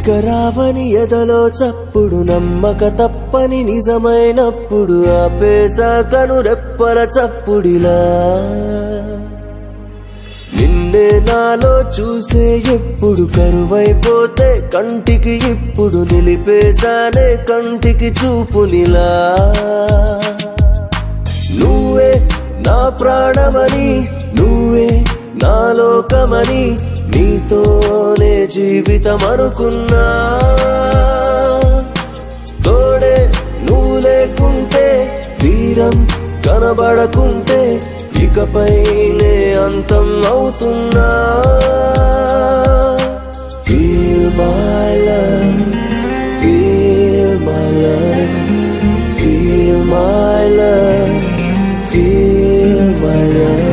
ఇక రావని ఎదలో చప్పుడు నమ్మక తప్పని నిజమైనప్పుడు ఆపేశాకను రెప్పల చప్పుడిలా నిన్నే నాలో చూసే ఎప్పుడు కరువైపోతే కంటికి ఇప్పుడు నిలిపేశానే కంటికి చూపునిలా నువ్వే నా ప్రాణమని నువ్వే నా లోకమని నీతోనే జీవితం అనుకున్నా తోడే నువ్వు లేకుంటే తీరం కనబడకుంటే ఇకపైనే అంతం అవుతున్నా feel my love feel my love feel my love feel my love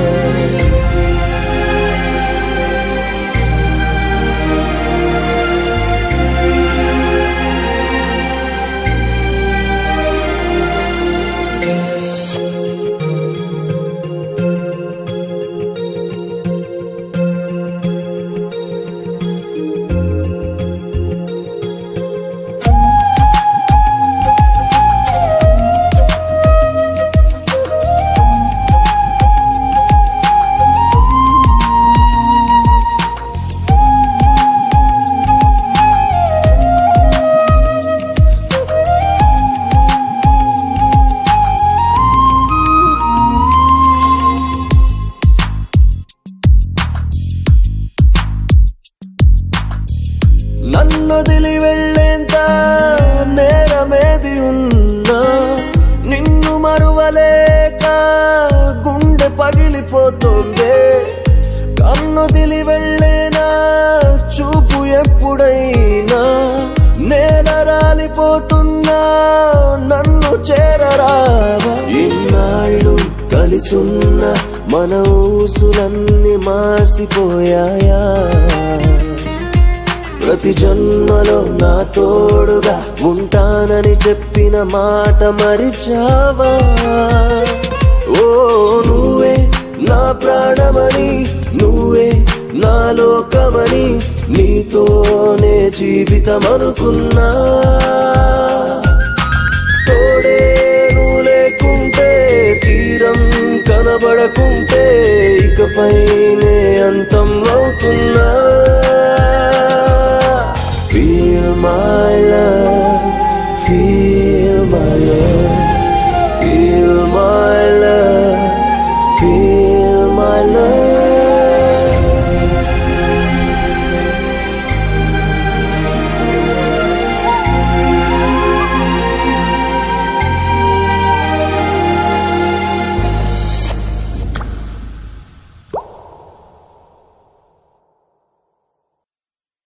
నన్నొదిలి వెళ్ళేంత నేరమేది ఉన్నా నిన్ను మరువలేక గుండె పగిలిపోతుంది కన్నొదిలి వెళ్ళేనా చూపు ఎప్పుడైనా నేల రాలిపోతున్నా నన్ను చేరరావా ఇన్నాళ్ళు కలిసున్న మన ఊసులన్నీ మాసిపోయాయా ప్రతి జన్మలో నా తోడుగా ఉంటానని చెప్పిన మాట మరిచావా ఓ నువ్వే నా ప్రాణమని నువ్వే నా లోకమని నీతోనే జీవితం అనుకున్నా తోడే నువ్వు లేకుంటే తీరం కనబడకుంటే ఇకపైనే అంతం అవుతున్నా Feel my love